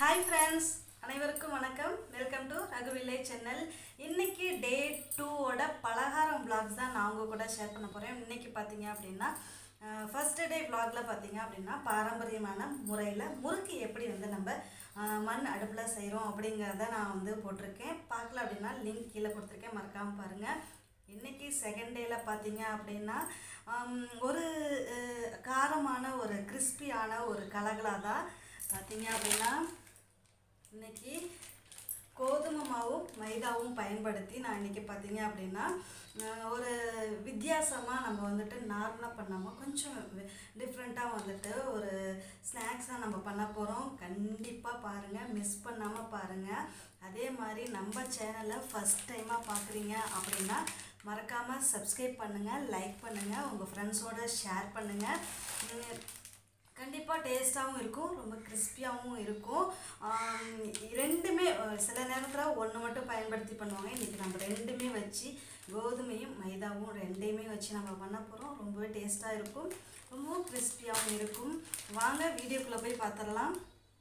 Hi friends அனைவருக்கும் வணக்கம் welcome to Raghu village channel இன்னைக்கு டே டூவோட பலகாரம் vlogs தான் நான் உங்க கூட ஷேர் பண்ண போகிறேன் இன்னைக்கு பார்த்தீங்க அப்படின்னா ஃபர்ஸ்ட் டே vlogல பார்த்தீங்க அப்படின்னா பாரம்பரியமான முறையில் முறுக்கு எப்படி வந்து நம்ம அஹ், மண் அடுப்பில் செய்கிறோம் அப்படிங்கிறத நான் வந்து போட்டிருக்கேன் பார்க்கல அப்படின்னா லிங்க் கீழே கொடுத்துருக்கேன் மறக்காமல் பாருங்கள் இன்னைக்கு செகண்ட் டேல பார்த்தீங்க அப்படின்னா ஆம், ஒரு அஹ், காரமான ஒரு கிறிஸ்பியான ஒரு கலகலா தான் பார்த்தீங்க அப்படின்னா இன்னைக்கு கோதுமை மாவும் மைதாவும் பயன்படுத்தி நான் இன்னைக்கு பார்த்தீங்க அப்படின்னா அஹ், ஒரு வித்தியாசமாக நம்ம வந்துட்டு நார்மலாக பண்ணாமல் கொஞ்சம் டிஃப்ரெண்ட்டாக வந்துட்டு ஒரு ஸ்நாக்ஸாக நம்ம பண்ண போகிறோம் கண்டிப்பாக பாருங்கள் மிஸ் பண்ணாமல் பாருங்கள் அதே மாதிரி நம்ம சேனலை ஃபஸ்ட் டைமாக பார்க்குறீங்க அப்படின்னா மறக்காமல் சப்ஸ்கிரைப் பண்ணுங்கள் லைக் பண்ணுங்கள் உங்கள் ஃப்ரெண்ட்ஸோட ஷேர் பண்ணுங்கள் கண்டிப்பாக டேஸ்ட்டாகவும் இருக்கும் ரொம்ப கிறிஸ்பியாகவும் இருக்கும் ஆம், ரெண்டுமே அஹ், சில நேரத்தில் ஒன்று மட்டும் பயன்படுத்தி பண்ணுவாங்க இன்றைக்கி நம்ம ரெண்டுமே வச்சு கோதுமையும் மைதாவும் ரெண்டையுமே வச்சு நம்ம பண்ண போகிறோம் ரொம்பவே டேஸ்ட்டாக இருக்கும் ரொம்பவும் கிறிஸ்பியாகவும் இருக்கும் வாங்க வீடியோக்குள்ளே போய் பார்த்துடலாம்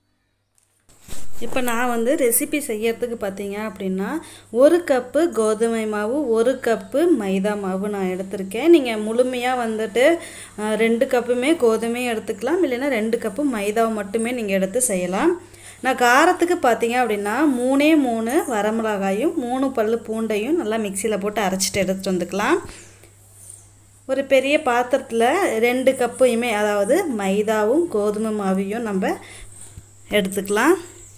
இப்போ நான் வந்து ரெசிபி செய்யறதுக்கு பார்த்தீங்க அப்படின்னா ஒரு கப்பு கோதுமை மாவு ஒரு கப்பு மைதா மாவு நான் எடுத்திருக்கேன் நீங்கள் முழுமையாக வந்துட்டு அஹ், ரெண்டு கப்புமே கோதுமையும் எடுத்துக்கலாம் இல்லைன்னா ரெண்டு கப்பு மைதாவை மட்டுமே நீங்கள் எடுத்து செய்யலாம் நான் காரத்துக்கு பார்த்தீங்க அப்படின்னா மூணே மூணு வரமிளகாயும் மூணு பல்லு பூண்டையும் நல்லா மிக்சியில் போட்டு அரைச்சிட்டு எடுத்துகிட்டு வந்துக்கலாம் ஒரு பெரிய பாத்திரத்தில் ரெண்டு கப்பையுமே அதாவது மைதாவும் கோதுமை மாவையும் நம்ம எடுத்துக்கலாம்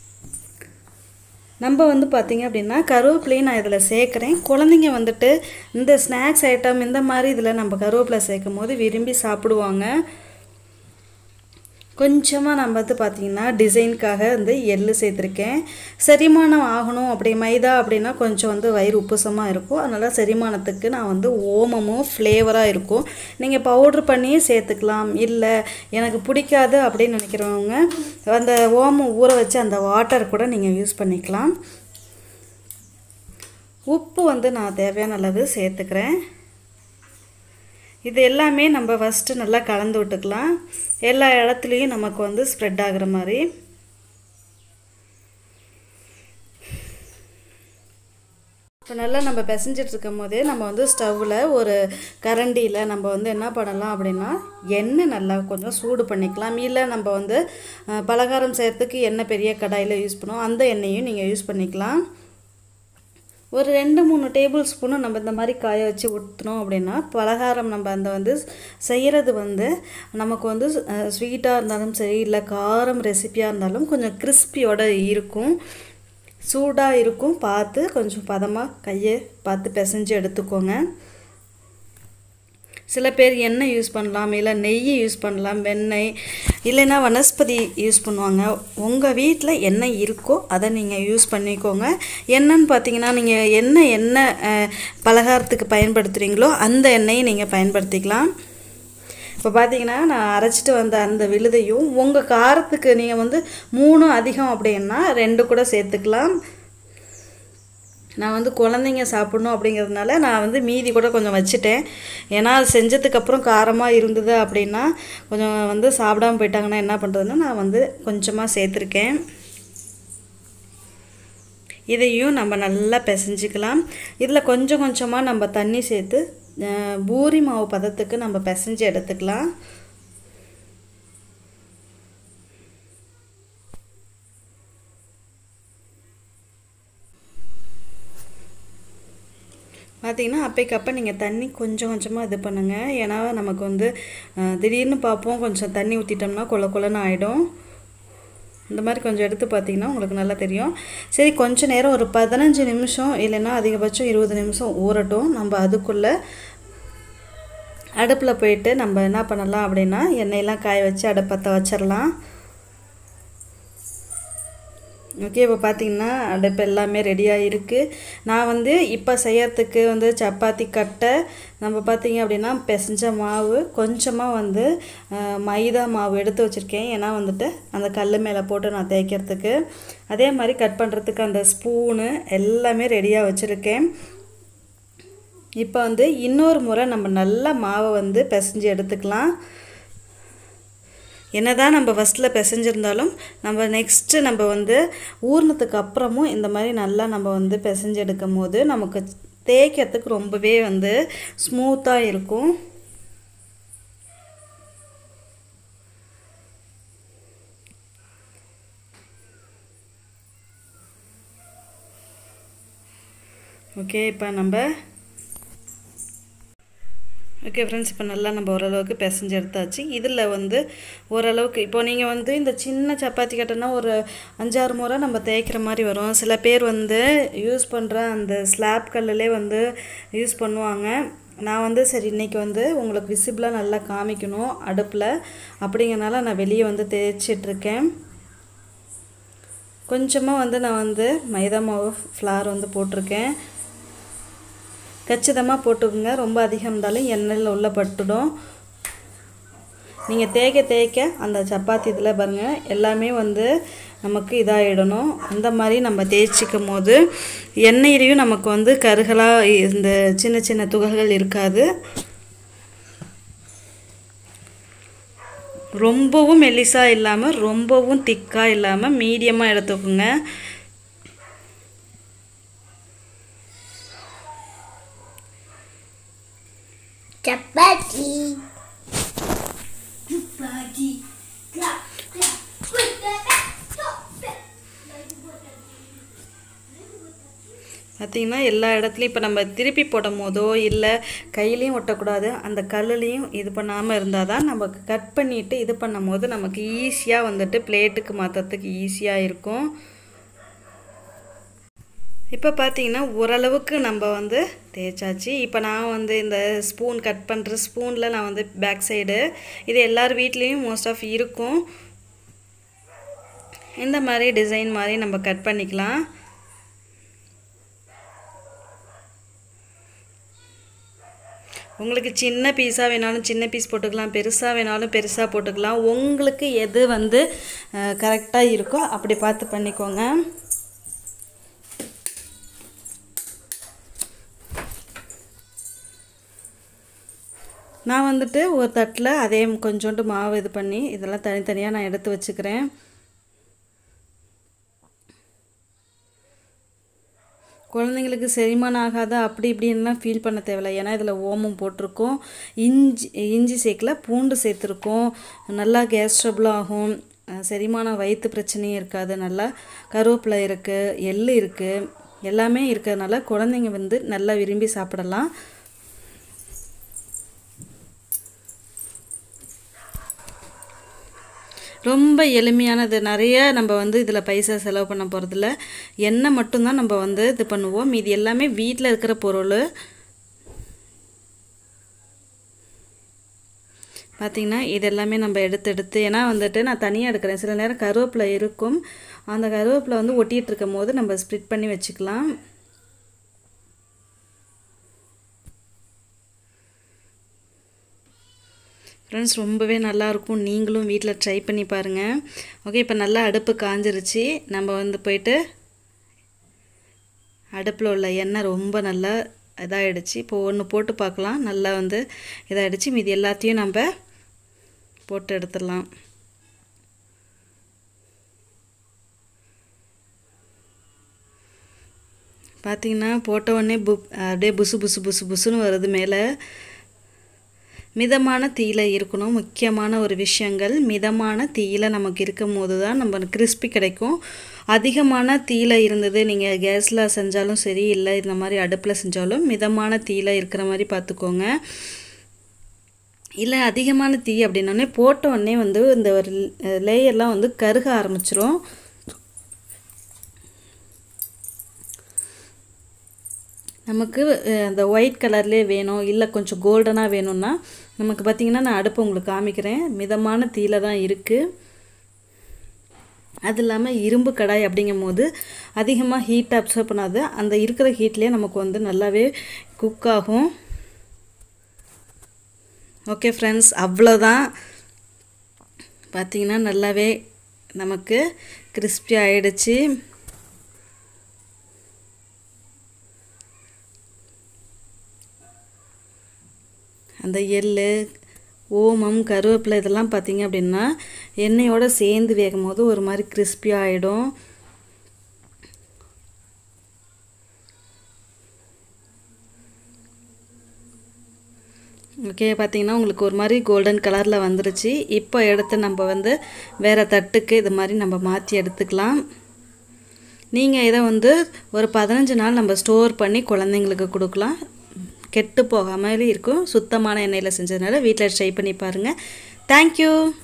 நம்ம வந்து பார்த்திங்க அப்படின்னா கருவேப்பிலையும் நான் இதில் சேர்க்குறேன் குழந்தைங்க வந்துட்டு இந்த ஸ்நாக்ஸ் ஐட்டம் இந்த மாதிரி இதில் நம்ம கருவேப்பிலை சேர்க்கும் போது விரும்பி சாப்பிடுவாங்க கொஞ்சமாக நம்ம வந்து பார்த்திங்கன்னா டிசைனுக்காக வந்து எள்ளு சேர்த்துருக்கேன் செரிமானம் ஆகணும் அப்படி மைதா அப்படின்னா கொஞ்சம் வந்து வயிறு உப்புசமாக இருக்கும் அதனால் செரிமானத்துக்கு நான் வந்து ஓமமும் ஃப்ளேவராக இருக்கும் நீங்கள் பவுட்ரு பண்ணியே சேர்த்துக்கலாம் இல்லை எனக்கு பிடிக்காது அப்படின்னு நினைக்கிறவங்க அந்த ஓமம் ஊற வச்சு அந்த வாட்டர் கூட நீங்கள் யூஸ் பண்ணிக்கலாம் உப்பு வந்து நான் தேவையான அளவு சேர்த்துக்கிறேன் இது எல்லாமே நம்ம ஃபஸ்ட்டு நல்லா கலந்து விட்டுக்கலாம் எல்லா இடத்துலையும் நமக்கு வந்து ஸ்ப்ரெட் ஆகுற மாதிரி இப்போ நல்லா நம்ம பிசைஞ்சிட்டு இருக்கும் போதே நம்ம வந்து ஸ்டவ்வில் ஒரு கரண்டியில் நம்ம வந்து என்ன பண்ணலாம் அப்படின்னா எண்ணெய் நல்லா கொஞ்சம் சூடு பண்ணிக்கலாம் இல்லை நம்ம வந்து அஹ், பலகாரம் செய்கிறதுக்கு எண்ணெய் பெரிய கடாயில் யூஸ் பண்ணுவோம் அந்த எண்ணெயும் நீங்கள் யூஸ் பண்ணிக்கலாம் ஒரு ரெண்டு மூணு டேபிள் ஸ்பூனும் நம்ம இந்த மாதிரி காய வச்சு ஊற்றினோம் அப்படின்னா பலகாரம் நம்ம அந்த வந்து செய்கிறது வந்து நமக்கு வந்து ஸ்வீட்டாக இருந்தாலும் சரி இல்லை காரம் ரெசிப்பியாக இருந்தாலும் கொஞ்சம் கிறிஸ்பியோட இருக்கும் சூடாக இருக்கும் பார்த்து கொஞ்சம் பதமாக கையை பார்த்து பிசைஞ்சு எடுத்துக்கோங்க சில பேர் எண்ணெய் யூஸ் பண்ணலாம் இல்லை நெய் யூஸ் பண்ணலாம் வெண்ணெய் இல்லைன்னா வனஸ்பதி யூஸ் பண்ணுவாங்க உங்கள் வீட்டில் என்ன இருக்கோ அதை நீங்கள் யூஸ் பண்ணிக்கோங்க என்னன்னு பார்த்தீங்கன்னா நீங்கள் என்ன எண்ணெய் அஹ், பலகாரத்துக்கு பயன்படுத்துகிறீங்களோ அந்த எண்ணெயை நீங்கள் பயன்படுத்திக்கலாம் இப்போ பார்த்தீங்கன்னா நான் அரைச்சிட்டு வந்த அந்த விழுதையும் உங்கள் காரத்துக்கு நீங்கள் வந்து மூணு அதிகம் அப்படின்னா ரெண்டு கூட சேர்த்துக்கலாம் நான் வந்து குழந்தைங்க சாப்பிடணும் அப்படிங்கிறதுனால நான் வந்து மீதி கூட கொஞ்சம் வச்சுட்டேன் ஏன்னா அது செஞ்சதுக்கப்புறம் காரமாக இருந்தது அப்படின்னா கொஞ்சம் வந்து சாப்பிடாம போயிட்டாங்கன்னா என்ன பண்ணுறதுன்னா நான் வந்து கொஞ்சமாக சேர்த்துருக்கேன் இதையும் நம்ம நல்லா பிசைஞ்சிக்கலாம் இதில் கொஞ்சம் கொஞ்சமாக நம்ம தண்ணி சேர்த்து அஹ், பூரி மாவு பதத்துக்கு நம்ம பிசைஞ்சு எடுத்துக்கலாம் பார்த்தீங்கன்னா அப்பைக்கப்போ நீங்கள் தண்ணி கொஞ்சம் கொஞ்சமாக இது பண்ணுங்கள் ஏன்னா நமக்கு வந்து அஹ், திடீர்னு பார்ப்போம் கொஞ்சம் தண்ணி ஊற்றிட்டோம்னா கொல கொலன்னு ஆகிடும் இந்த மாதிரி கொஞ்சம் எடுத்து பார்த்தீங்கன்னா உங்களுக்கு நல்லா தெரியும் சரி கொஞ்ச நேரம் ஒரு பதினஞ்சு நிமிஷம் இல்லைன்னா அதிகபட்சம் இருபது நிமிஷம் ஊறட்டும் நம்ம அதுக்குள்ளே அடுப்பில் போயிட்டு நம்ம என்ன பண்ணலாம் அப்படின்னா எண்ணெயெல்லாம் காய வச்சு அடுப்பத்தை வச்சிடலாம் ஓகே இப்போ பார்த்தீங்கன்னா அடுப்பு எல்லாமே ரெடியாக இருக்குது நான் வந்து இப்போ செய்யறதுக்கு வந்து சப்பாத்தி கட்டை நம்ம பார்த்தீங்க அப்படின்னா பிசைஞ்ச மாவு கொஞ்சமாக வந்து அஹ், மைதா மாவு எடுத்து வச்சுருக்கேன் ஏன்னா வந்துட்டு அந்த கல் மேலே போட்டு நான் தேய்க்கிறதுக்கு அதே மாதிரி கட் பண்ணுறதுக்கு அந்த ஸ்பூனு எல்லாமே ரெடியாக வச்சுருக்கேன் இப்போ வந்து இன்னொரு முறை நம்ம நல்லா மாவை வந்து பிசைஞ்சு எடுத்துக்கலாம் என்னதான் நம்ம ஃபஸ்ட்டில் பிசைஞ்சிருந்தாலும் நம்ம நெக்ஸ்ட்டு நம்ம வந்து ஊறினதுக்கு அப்புறமும் இந்த மாதிரி நல்லா நம்ம வந்து பிசைஞ்சு எடுக்கும் போது நமக்கு தேய்க்கிறதுக்கு ரொம்பவே வந்து ஸ்மூத்தாக இருக்கும் ஓகே இப்போ நம்ம ஓகே ஃப்ரெண்ட்ஸ் இப்போ நல்லா நம்ம ஓரளவுக்கு பிசைஞ்சு எடுத்தாச்சு இதில் வந்து ஓரளவுக்கு இப்போ நீங்கள் வந்து இந்த சின்ன சப்பாத்தி கட்டனா ஒரு அஞ்சாறு முறை நம்ம தேய்க்கிற மாதிரி வரும் சில பேர் வந்து யூஸ் பண்ணுற அந்த ஸ்லாப் கல்லிலே வந்து யூஸ் பண்ணுவாங்க நான் வந்து சரி இன்றைக்கி வந்து உங்களுக்கு விசிபிளாக நல்லா காமிக்கணும் அடுப்பில் அப்படிங்கிறனால நான் வெளியே வந்து தேய்ச்சிட்ருக்கேன் கொஞ்சமாக வந்து நான் வந்து மைதா மாவு ஃப்ளார் வந்து போட்டிருக்கேன் கச்சிதமாக போட்டுக்கோங்க ரொம்ப அதிகம் இருந்தாலும் எண்ணெயில் உள்ள பட்டுடும் நீங்கள் தேய்க்க தேய்க்க அந்த சப்பாத்தி இதில் பாருங்கள் எல்லாமே வந்து நமக்கு இதாகிடணும் அந்த மாதிரி நம்ம தேய்ச்சிக்கும் போது எண்ணெயிலையும் நமக்கு வந்து கருகலாக இந்த சின்ன சின்ன துகள்கள் இருக்காது ரொம்பவும் மெல்லிசாக இல்லாமல் ரொம்பவும் திக்காக இல்லாமல் மீடியமாக எடுத்துக்கோங்க Chapati. Chapati. Clap, clap. Put the back, stop it. பார்த்திங்கன்னா எல்லா இடத்துலையும் இப்போ நம்ம திருப்பி போடும் போதோ இல்லை கையிலையும் ஒட்டக்கூடாது அந்த கல்லுலேயும் இது பண்ணாமல் இருந்தால் தான் நமக்கு கட் பண்ணிவிட்டு இது பண்ணும் போது நமக்கு ஈஸியாக வந்துட்டு பிளேட்டுக்கு மாற்றுறதுக்கு ஈஸியாக இருக்கும் இப்போ பார்த்தீங்கன்னா ஓரளவுக்கு நம்ம வந்து தேய்ச்சாச்சு இப்போ நான் வந்து இந்த ஸ்பூன் கட் பண்ணுற ஸ்பூனில் நான் வந்து பேக் சைடு இது எல்லார் வீட்லேயும் மோஸ்ட் ஆஃப் இருக்கும் இந்த மாதிரி டிசைன் மாதிரி நம்ம கட் பண்ணிக்கலாம் உங்களுக்கு சின்ன பீஸாக வேணாலும் சின்ன பீஸ் போட்டுக்கலாம் பெருசாக வேணாலும் பெருசாக போட்டுக்கலாம் உங்களுக்கு எது வந்து கரெக்டாக இருக்கோ அப்படி பார்த்து பண்ணிக்கோங்க நான் வந்துட்டு ஒரு தட்டில் அதே கொஞ்சோண்டு மாவு இது பண்ணி இதெல்லாம் தனித்தனியாக நான் எடுத்து வச்சுக்கிறேன் குழந்தைங்களுக்கு செரிமானம் ஆகாத அப்படி இப்படின்லாம் ஃபீல் பண்ண தேவையில்ல ஏன்னா இதில் ஓமம் போட்டிருக்கோம் இஞ்சி இஞ்சி சேர்க்கல பூண்டு சேர்த்துருக்கோம் நல்லா கேஸ் ட்ரபிள் ஆகும் செரிமானம் வயிற்று பிரச்சனையும் இருக்காது நல்லா கருவேப்பிலை இருக்குது எள் இருக்குது எல்லாமே இருக்கிறதுனால குழந்தைங்க வந்து நல்லா விரும்பி சாப்பிடலாம் ரொம்ப எளிமையானது நிறைய நம்ம வந்து இதில் பைசா செலவு பண்ண போகிறதில்ல எண்ணெய் மட்டும்தான் நம்ம வந்து இது பண்ணுவோம் மீதி எல்லாமே வீட்டில் இருக்கிற பொருள் பார்த்திங்கன்னா இது எல்லாமே நம்ம எடுத்து எடுத்து ஏன்னா வந்துட்டு நான் தனியாக எடுக்கிறேன் சில நேரம் கருவேப்பிலை இருக்கும் அந்த கருவேப்பிலை வந்து ஒட்டிகிட்டு இருக்கும் போது நம்ம ஸ்ப்ளிட் பண்ணி வச்சுக்கலாம் ஃப்ரெண்ட்ஸ் ரொம்பவே நல்லாயிருக்கும் நீங்களும் வீட்டில் ட்ரை பண்ணி பாருங்கள் ஓகே இப்போ நல்லா அடுப்பு காஞ்சிருச்சு நம்ம வந்து போயிட்டு அடுப்பில் உள்ள எண்ணெய் ரொம்ப நல்லா இதாகிடுச்சு இப்போ ஒன்று போட்டு பார்க்கலாம் நல்லா வந்து இதாகிடுச்சு மீதி எல்லாத்தையும் நம்ம போட்டு எடுத்துடலாம் பார்த்திங்கன்னா போட்ட உடனே பு அப்படியே புசு புசு புசு புசுன்னு வருது மேலே மிதமான தீயில இருக்கணும் முக்கியமான ஒரு விஷயங்கள் மிதமான தீயில நமக்கு இருக்கும் போது தான் நம்ம கிறிஸ்பி கிடைக்கும் அதிகமான தீயில இருந்தது நீங்கள் கேஸில் செஞ்சாலும் சரி இல்லை இந்த மாதிரி அடுப்பில் செஞ்சாலும் மிதமான தீயில இருக்கிற மாதிரி பார்த்துக்கோங்க இல்லை அதிகமான தீ அப்படின்னோடனே போட்ட உடனே வந்து இந்த ஒரு லேயர்லாம் வந்து கருக ஆரம்பிச்சிரும் நமக்கு அந்த ஒயிட் கலர்லேயே வேணும் இல்லை கொஞ்சம் கோல்டனாக வேணும்னா நமக்கு பார்த்திங்கன்னா நான் அடுப்பு உங்களுக்கு காமிக்கிறேன் மிதமான தீயில தான் இருக்குது அது இல்லாமல் இரும்பு கடாய் அப்படிங்கும் போது அதிகமாக ஹீட் அப்சர்வ் பண்ணாது அந்த இருக்கிற ஹீட்லேயே நமக்கு வந்து நல்லாவே குக் ஆகும் ஓகே ஃப்ரெண்ட்ஸ் அவ்வளோதான் பார்த்திங்கன்னா நல்லாவே நமக்கு கிறிஸ்பி ஆகிடுச்சு அந்த எள் ஓமம் கருவேப்பிலை இதெல்லாம் பார்த்தீங்க அப்படின்னா எண்ணெயோட சேர்ந்து வேகும் போது ஒரு மாதிரி கிறிஸ்பியாக ஆகிடும் ஓகே பார்த்தீங்கன்னா உங்களுக்கு ஒரு மாதிரி கோல்டன் கலரில் வந்துருச்சு இப்போ எடுத்து நம்ம வந்து வேறு தட்டுக்கு இது மாதிரி நம்ம மாற்றி எடுத்துக்கலாம் நீங்கள் இதை வந்து ஒரு பதினஞ்சு நாள் நம்ம ஸ்டோர் பண்ணி குழந்தைங்களுக்கு கொடுக்கலாம் கெட்டு போகாமலே இருக்கும் சுத்தமான எண்ணெயில் செஞ்சதுனால வீட்டில் ட்ரை பண்ணி பாருங்கள் தேங்க்யூ